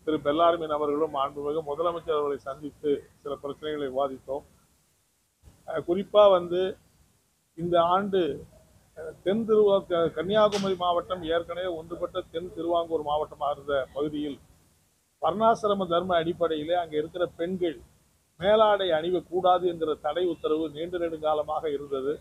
திரு பெல்லாரமின் அவர்களும் மாண்புமிகு முதலமைச்சர் அவர்களை சந்தித்து சில பிரச்சனைகளை விவாதித்தோம் அஹ் குறிப்பா வந்து இந்த ஆண்டு அஹ், தென் திருவா க- கன்னியாகுமரி மாவட்டம் ஏற்கனவே ஒன்றுபட்ட தென் திருவாங்கூர் மாவட்டமாக இருந்த பகுதியில் வர்ணாசிரம தர்ம அடிப்படையிலே அங்கே இருக்கிற பெண்கள் மேலாடை அணிவக்கூடாது என்கிற தடை உத்தரவு நீண்ட நெடுங்காலமாக இருந்தது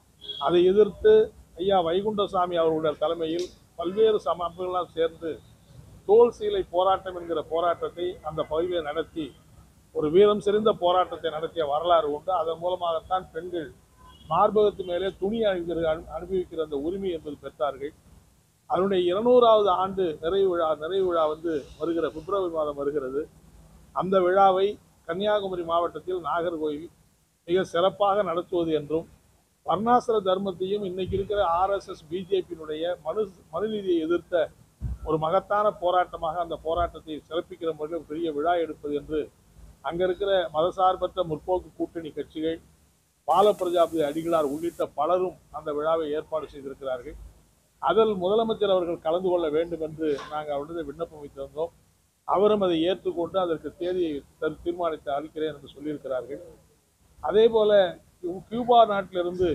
அதை எதிர்த்து ஐயா வைகுண்டசாமி அவர்களுடைய தலைமையில் பல்வேறு சமூகங்களாம் சேர்ந்து தோல் சீலை போராட்டம் என்கிற போராட்டத்தை அந்த பகுதியில் நடத்தி ஒரு வீரம் செறிந்த போராட்டத்தை நடத்திய வரலாறு உண்டு அதன் மூலமாகத்தான் பெண்கள் மார்பகத்து மேலே துணி அணிகிற அனுபவிக்கிற அந்த உரிமை என்பது பெற்றார்கள் அதனுடைய இருநூறாவது ஆண்டு நிறைவு விழா நிறைவு விழா வந்து வருகிற பிப்ரவரி மாதம் வருகிறது அந்த விழாவை கன்னியாகுமரி மாவட்டத்தில் நாகர்கோயில் மிக சிறப்பாக நடத்துவது என்றும் வர்ணாசிர தர்மத்தையும் இன்னைக்கு இருக்கிற ஆர்எஸ்எஸ் பிஜேபியினுடைய மனு மனுநீதியை எதிர்த்த ஒரு மகத்தான போராட்டமாக அந்த போராட்டத்தை சிறப்பிக்கிற முறையில் ஒரு பெரிய விழா எடுப்பது என்று அங்க இருக்கிற மதசார்பற்ற முற்போக்கு கூட்டணி கட்சிகள் பால பிரஜாபதி அடிகளார் உள்ளிட்ட பலரும் அந்த விழாவை ஏற்பாடு செய்திருக்கிறார்கள் அதில் முதலமைச்சர் அவர்கள் கலந்து கொள்ள வேண்டும் என்று நாங்கள் அவரிடம் விண்ணப்பம் வைத்திருந்தோம் அவரும் அதை ஏற்றுக்கொண்டு அதற்கு தேதியை தரு- தீர்மானித்து அளிக்கிறேன் என்று சொல்லியிருக்கிறார்கள் அதே போல கியூ- கியூபா நாட்டிலிருந்து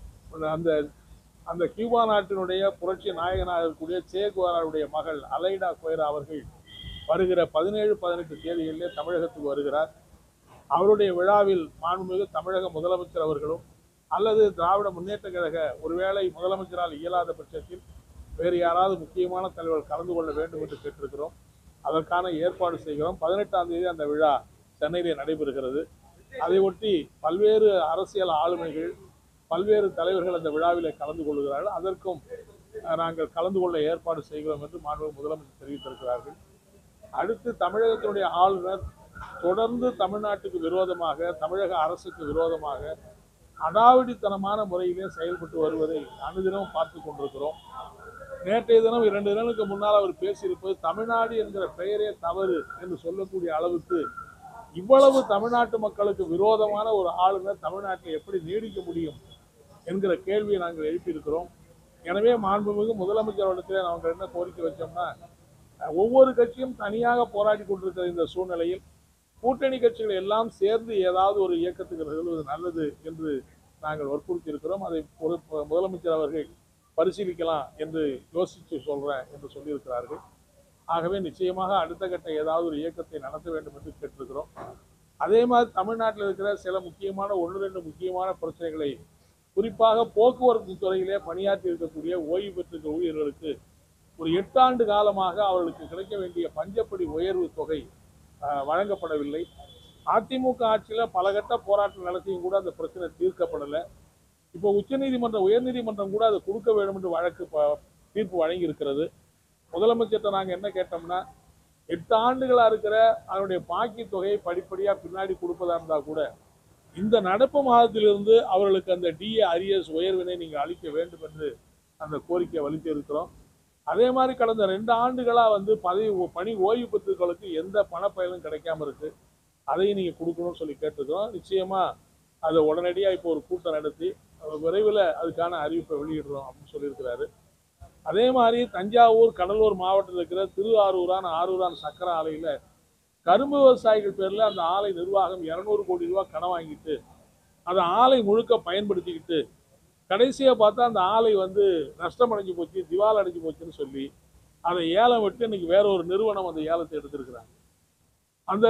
அந்த அந்த கியூபா நாட்டினுடைய புரட்சி நாயகனாக இருக்கக்கூடிய சே குவாராவுடைய மகள் அலைடா குயரா அவர்கள் வருகிற பதினேழு பதினெட்டு தேதிகளிலே தமிழகத்துக்கு வருகிறார் அவருடைய விழாவில் மாண்புமிகு தமிழக முதலமைச்சர் அவர்களும் அல்லது திராவிட முன்னேற்ற கழக ஒருவேளை முதலமைச்சரால் இயலாத பட்சத்தில் வேறு யாராவது முக்கியமான தலைவர் கலந்து கொள்ள வேண்டும் என்று கேட்டிருக்கிறோம் அதற்கான ஏற்பாடு செய்கிறோம் பதினெட்டாம் தேதி அந்த விழா சென்னையிலே நடைபெறுகிறது அதை ஒட்டி பல்வேறு அரசியல் ஆளுமைகள் பல்வேறு தலைவர்கள் அந்த விழாவிலே கலந்து கொள்கிறார்கள் அதற்கும் அஹ், நாங்கள் கலந்து கொள்ள ஏற்பாடு செய்கிறோம் என்று மாண்புமிகு முதலமைச்சர் தெரிவித்திருக்கிறார்கள் அடுத்து தமிழகத்தினுடைய ஆளுநர் தொடர்ந்து தமிழ்நாட்டுக்கு விரோதமாக தமிழக அரசுக்கு விரோதமாக அடாவடித்தனமான முறையிலே செயல்பட்டு வருவதை அனுதினம் பார்த்து கொண்டிருக்கிறோம் நேற்றைய தினம் இரண்டு தினங்களுக்கு முன்னால் அவர் பேசியிருப்பது தமிழ்நாடு என்கிற பெயரே தவறு என்று சொல்லக்கூடிய அளவுக்கு இவ்வளவு தமிழ்நாட்டு மக்களுக்கு விரோதமான ஒரு ஆளுநர் தமிழ்நாட்டில் எப்படி நீடிக்க முடியும் என்கிற கேள்வியை நாங்கள் எழுப்பியிருக்கிறோம் எனவே மாண்புமிகு முதலமைச்சரிடத்தில் நாங்கள் என்ன கோரிக்கை வச்சோம்னா அஹ், ஒவ்வொரு கட்சியும் தனியாக போராடி கொண்டிருக்கிற இந்த சூழ்நிலையில் கூட்டணி கட்சிகள் எல்லாம் சேர்ந்து ஏதாவது ஒரு இயக்கத்துக்கு நிகழ்வது நல்லது என்று நாங்கள் வற்புறுத்தி இருக்கிறோம் அதை ஒரு- முதலமைச்சர் அவர்கள் பரிசீலிக்கலாம் என்று யோசித்து சொல்றேன் என்று சொல்லியிருக்கிறார்கள் ஆகவே நிச்சயமாக அடுத்த கட்ட ஏதாவது ஒரு இயக்கத்தை நடத்த வேண்டும் என்று கேட்டிருக்கிறோம் அதே மாதிரி தமிழ்நாட்டில் இருக்கிற சில முக்கியமான ஒன்று ரெண்டு முக்கியமான பிரச்சனைகளை குறிப்பாக போக்குவரத்து துறையிலே பணியாற்றி இருக்கக்கூடிய ஓய்வு பெற்ற ஊழியர்களுக்கு ஒரு எட்டாண்டு காலமாக அவர்களுக்கு கிடைக்க வேண்டிய பஞ்சப்படி உயர்வு தொகை ஆஹ், வழங்கப்படவில்லை அதிமுக ஆட்சியில் பல கட்ட போராட்டம் நடத்தியும் கூட அந்த பிரச்சனை தீர்க்கப்படலை இப்போ உச்சநீதிமன்ற உயர்நீதிமன்றம் கூட அதை கொடுக்க வேண்டும் என்று வழக்கு ப- தீர்ப்பு வழங்கி இருக்கிறது முதலமைச்சர்கிட்ட நாங்கள் என்ன கேட்டோம்னா எட்டு ஆண்டுகளா இருக்கிற அதனுடைய பாக்கி தொகையை படிப்படியா பின்னாடி கொடுப்பதா இருந்தா கூட இந்த நடப்பு மாதத்திலிருந்து அவர்களுக்கு அந்த டிஏ அரியர்ஸ் உயர்வினை நீங்க அளிக்க வேண்டும் என்று அந்த கோரிக்கையை வலித்து இருக்கிறோம் அதே மாதிரி கடந்த ரெண்டு ஆண்டுகளா வந்து பதவி ஓ- பணி ஓய்வு பெற்றவர்களுக்கு எந்த பணப்பயனும் கிடைக்காம இருக்கு அதையும் நீங்க கொடுக்கணும்னு சொல்லி கேட்டிருக்கிறோம் நிச்சயமா அதை உடனடியா இப்போ ஒரு கூட்டம் நடத்தி அஹ், விரைவில் அதுக்கான அறிவிப்பை வெளியிடுறோம் அப்படின்னு சொல்லியிருக்கிறாரு அதே மாதிரி தஞ்சாவூர் கடலூர் மாவட்டத்தில் இருக்கிற திரு ஆரூரான் ஆரூரான் சக்கரை ஆலையில கரும்பு விவசாயிகள் பேர்ல அந்த ஆலை நிர்வாகம் இருநூறு கோடி ரூபாய் கடன் வாங்கிட்டு அந்த ஆலை முழுக்க பயன்படுத்திக்கிட்டு கடைசியா பார்த்தா அந்த ஆலை வந்து நஷ்டம் அடைஞ்சு போச்சு திவால் அடைஞ்சு போச்சுன்னு சொல்லி அதை ஏலம் விட்டு இன்னைக்கு வேற ஒரு நிறுவனம் அந்த ஏலத்தை எடுத்திருக்கிறாங்க அந்த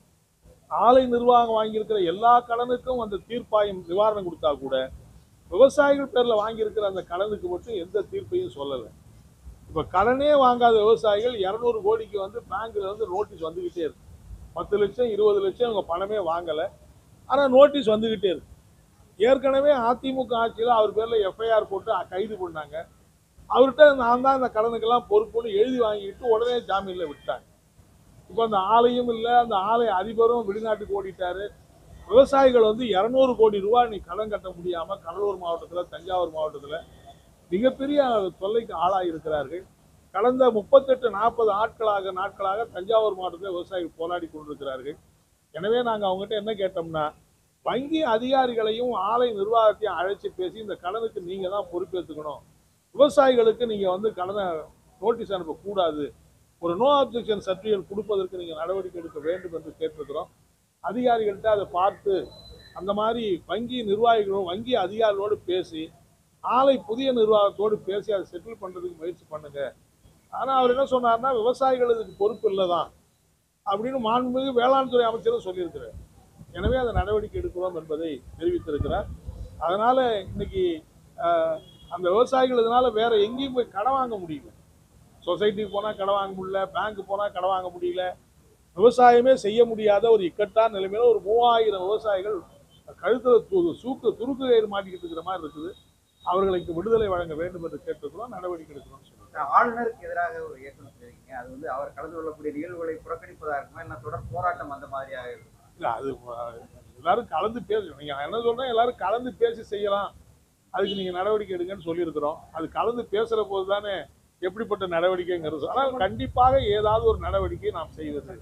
ஆலை நிர்வாகம் வாங்கியிருக்கிற எல்லா கடனுக்கும் அந்த தீர்ப்பாயம் நிவாரணம் கொடுத்தா கூட விவசாயிகள் பேர்ல வாங்கியிருக்கிற அந்த கடனுக்கு மட்டும் எந்த தீர்ப்பையும் சொல்லலை இப்ப கடனே வாங்காத விவசாயிகள் இருநூறு கோடிக்கு வந்து பேங்க்ல இருந்து நோட்டீஸ் வந்துகிட்டே இருக்கு பத்து லட்சம் இருபது லட்சம் இவங்க பணமே வாங்கல ஆனா நோட்டீஸ் வந்துகிட்டே இருக்கு ஏற்கனவே அதிமுக ஆட்சியில் அவர் பேர்ல எஃப்ஐஆர் போட்டு அ- கைது பண்ணாங்க அவர்கிட்ட நான் தான் இந்த கடனுக்கெல்லாம் பொறுப்புன்னு எழுதி வாங்கிட்டு உடனே ஜாமீன்ல விட்டாங்க இப்போ அந்த ஆலையும் இல்லை அந்த ஆலை அதிபரும் வெளிநாட்டுக்கு ஓடிட்டாரு விவசாயிகள் வந்து இரநூறு கோடி ரூபாய் நீ கடன் கட்ட முடியாம கடலூர் மாவட்டத்தில் தஞ்சாவூர் மாவட்டத்தில் மிகப்பெரிய தொல்லைக்கு ஆளாகி இருக்கிறார்கள் கடந்த முப்பத்தெட்டு நாற்பது ஆட்களாக நாட்களாக தஞ்சாவூர் மாவட்டத்தில் விவசாயிகள் போராடி கொண்டிருக்கிறார்கள் எனவே நாங்கள் அவங்ககிட்ட என்ன கேட்டோம்னா வங்கி அதிகாரிகளையும் ஆலை நிர்வாகத்தையும் அழைச்சி பேசி இந்த கடனுக்கு நீங்கள் தான் பொறுப்பேற்றுக்கணும் விவசாயிகளுக்கு நீங்கள் வந்து கடனை நோட்டீஸ் அனுப்பக்கூடாது ஒரு நோ அப்ஜெக்ஷன் சர்டிஃபிகேட் கொடுப்பதற்கு நீங்கள் நடவடிக்கை எடுக்க வேண்டும் என்று கேட்டிருக்கிறோம் அதிகாரிகள்கிட்ட அதை பார்த்து அந்த மாதிரி வங்கி நிர்வாகிகளோடு வங்கி அதிகாரிகளோடு பேசி ஆலை புதிய நிர்வாகத்தோடு பேசி அதை செட்டில் பண்ணுறதுக்கு முயற்சி பண்ணுங்க ஆனால் அவர் என்ன சொன்னார்னா விவசாயிகள் இதுக்கு பொறுப்பு இல்லை தான் அப்படின்னு மாண்புமிகு வேளாண் துறை அமைச்சரும் சொல்லியிருக்கிறார் எனவே அதை நடவடிக்கை எடுக்கிறோம் என்பதை தெரிவித்திருக்கிறார் அதனால இன்னைக்கு ஆஹ், அந்த விவசாயிகள் இதனால வேற எங்கேயும் போய் கடன் வாங்க முடியல சொசைட்டிக்கு போனால் கடன் வாங்க முடியல பேங்க் போனால் கடன் வாங்க முடியல விவசாயமே செய்ய முடியாத ஒரு இக்கட்டான நிலைமையில ஒரு மூவாயிரம் விவசாயிகள் கழுத்துல து- சூக்கு துருக்கு கயிறு மாட்டிக்கிட்டு இருக்கிற மாதிரி இருக்குது அவர்களுக்கு விடுதலை வழங்க வேண்டும் என்று கேட்டிருக்கிறோம் நடவடிக்கை எடுக்கிறோம் சொல்லுங்க ஆளுநருக்கு எதிராக ஒரு இயக்கம் தெரிவிங்க அது வந்து அவர் கலந்து கொள்ளக்கூடிய நிகழ்வுகளை புறக்கணிப்பதா இருக்குமா என்ன தொடர் போராட்டம் அந்த மாதிரியாக இருக்கும் இல்ல அது அஹ், எல்லாரும் கலந்து பேசணும் நீங்க நான் என்ன சொல்றேன் எல்லாரும் கலந்து பேசி செய்யலாம் அதுக்கு நீங்க நடவடிக்கை எடுங்கன்னு சொல்லியிருக்கிறோம் அது கலந்து பேசுற போது தானே எப்படிப்பட்ட நடவடிக்கைங்கிறது ஆனால் கண்டிப்பாக ஏதாவது ஒரு நடவடிக்கை நாம் செய்வது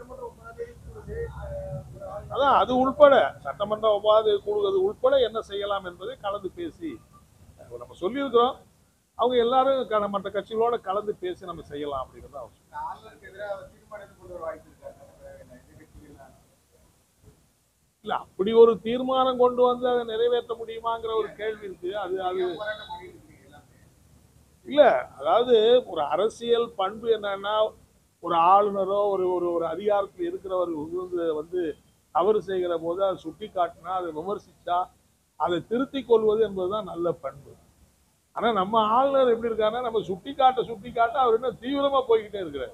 அதான் அது உள்பட சட்டமன்ற உபாதை கூடுவது உள்பட என்ன செய்யலாம் என்பதை கலந்து பேசி அஹ், நம்ம சொல்லியிருக்கிறோம் அவங்க எல்லாரும் க- மற்ற கட்சிகளோட கலந்து பேசி நம்ம செய்யலாம் அப்படிங்கிறது அவசியம் ஆளுநருக்கு எதிராக தீர்மானத்தை கொண்டு வர வாய்ப்பு இருக்காங்க இல்ல அப்படி ஒரு தீர்மானம் கொண்டு வந்து அதை நிறைவேற்ற முடியுமாங்கிற ஒரு கேள்வி இருக்கு அது அது இல்ல அதாவது ஒரு அரசியல் பண்பு என்னன்னா ஒரு ஆளுநரோ ஒரு ஒரு ஒரு அதிகாரத்தில் இருக்கிறவர் வந்து வந்து தவறு செய்கிற போது அதை சுட்டி காட்டினா அதை விமர்சிச்சா அதை திருத்திக் கொள்வது என்பதுதான் நல்ல பண்பு ஆனா நம்ம ஆளுநர் எப்படி இருக்காருன்னா நம்ம சுட்டி காட்ட சுட்டி காட்ட அவர் இன்னும் தீவிரமா போய்கிட்டே இருக்கிறார்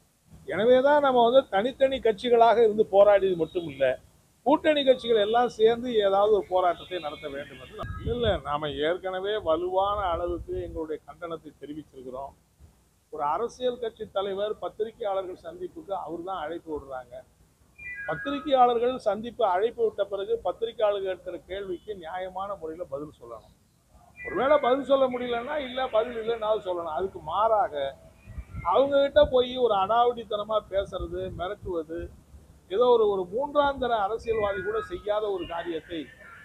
எனவேதான் நம்ம வந்து தனித்தனி கட்சிகளாக இருந்து போராடியது மட்டும் இல்ல கூட்டணி கட்சிகள் எல்லாம் சேர்ந்து ஏதாவது ஒரு போராட்டத்தை நடத்த வேண்டும் என்று நான் இல்ல, இல்ல நாம ஏற்கனவே வலுவான அளவுக்கு எங்களுடைய கண்டனத்தை தெரிவிச்சிருக்கிறோம் ஒரு அரசியல் கட்சி தலைவர் பத்திரிகையாளர்கள் சந்திப்புக்கு அவர் தான் அழைப்பு விடுறாங்க பத்திரிகையாளர்கள் சந்திப்பு அழைப்பு விட்ட பிறகு பத்திரிகையாளர்கள் கேட்கிற கேள்விக்கு நியாயமான முறையில் பதில் சொல்லணும் ஒருவேளை பதில் சொல்ல முடியலன்னா இல்லை பதில் இல்லைன்னாலும் சொல்லணும் அதுக்கு மாறாக அவங்க கிட்ட போய் ஒரு அடாவடித்தனமா பேசுறது மிரட்டுவது ஏதோ ஒரு ஒரு மூன்றாம் தர அரசியல்வாதி கூட செய்யாத ஒரு காரியத்தை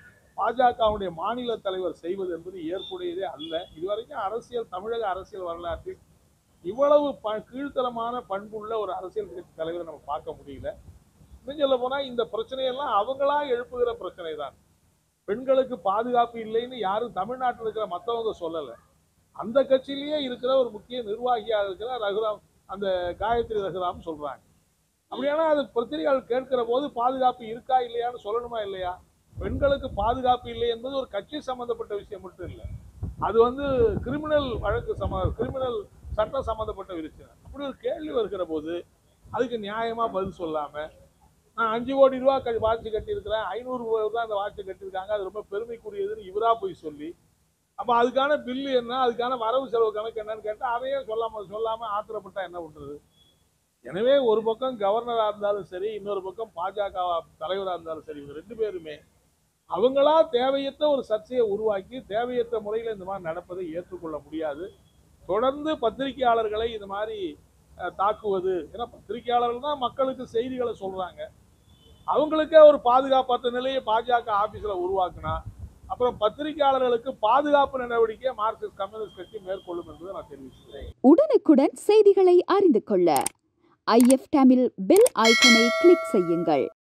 பாஜகவுடைய மாநில தலைவர் செய்வது என்பது ஏற்புடையதே அல்ல இதுவரைக்கும் அரசியல் தமிழக அரசியல் வரலாற்றில் இவ்வளவு ப கீழ்த்தரமான பண்புள்ள ஒரு அரசியல் கட்சி தலைவரை நம்ம பார்க்க முடியல இன்னும் சொல்ல போனா இந்த பிரச்சனையெல்லாம் அவங்களா எழுப்புகிற பிரச்சனை தான் பெண்களுக்கு பாதுகாப்பு இல்லைன்னு யாரும் தமிழ்நாட்டில் இருக்கிற மற்றவங்க சொல்லலை அந்த கட்சியிலேயே இருக்கிற ஒரு முக்கிய நிர்வாகியாக இருக்கிற ரகுராம் அந்த காயத்ரி ரகுராம் சொல்றாங்க அப்படியானா அது பத்திரிகையாளர் கேட்கிற போது பாதுகாப்பு இருக்கா இல்லையான்னு சொல்லணுமா இல்லையா பெண்களுக்கு பாதுகாப்பு இல்லை என்பது ஒரு கட்சி சம்பந்தப்பட்ட விஷயம் மட்டும் இல்லை அது வந்து கிரிமினல் வழக்கு சம கிரிமினல் சட்டம் சம்பந்தப்பட்ட விஷயம் அப்படி ஒரு கேள்வி வருகிற போது அதுக்கு நியாயமா பதில் சொல்லாம நான் அஞ்சு கோடி ரூபா க வாட்சி கட்டியிருக்கிறேன் ஐநூறு ரூபாய் தான் அந்த வாட்சி கட்டியிருக்காங்க அது ரொம்ப பெருமைக்குரியதுன்னு இவரா போய் சொல்லி அப்போ அதுக்கான பில்லு என்ன அதுக்கான வரவு செலவு கணக்கு என்னன்னு கேட்டால் அதையே சொல்லாம சொல்லாம ஆத்திரப்பட்டா என்ன பண்றது எனவே ஒரு பக்கம் கவர்னரா இருந்தாலும் சரி இன்னொரு பக்கம் பாஜக தலைவரா இருந்தாலும் சரி இவங்க ரெண்டு பேருமே அவங்களா தேவையற்ற ஒரு சர்ச்சையை உருவாக்கி தேவையற்ற முறையில் இந்த மாதிரி நடப்பதை ஏற்றுக்கொள்ள முடியாது தொடர்ந்து பத்திரிகையாளர்களை இந்த மாதிரி அஹ், தாக்குவது ஏன்னா பத்திரிகையாளர்கள் தான் மக்களுக்கு செய்திகளை சொல்றாங்க அவங்களுக்கே ஒரு பாதுகாப்பற்ற நிலையை பாஜக ஆபீஸ்ல உருவாக்குனா அப்புறம் பத்திரிகையாளர்களுக்கு பாதுகாப்பு நடவடிக்கையை மார்க்சிஸ்ட் கம்யூனிஸ்ட் கட்சி மேற்கொள்ளும் என்பதை நான் தெரிவிக்கிறேன் உடனுக்குடன் செய்திகளை அறிந்து கொள்ள ஐஎஃப் தமிழ் பெல் ஐக்கனை கிளிக் செய்யுங்கள்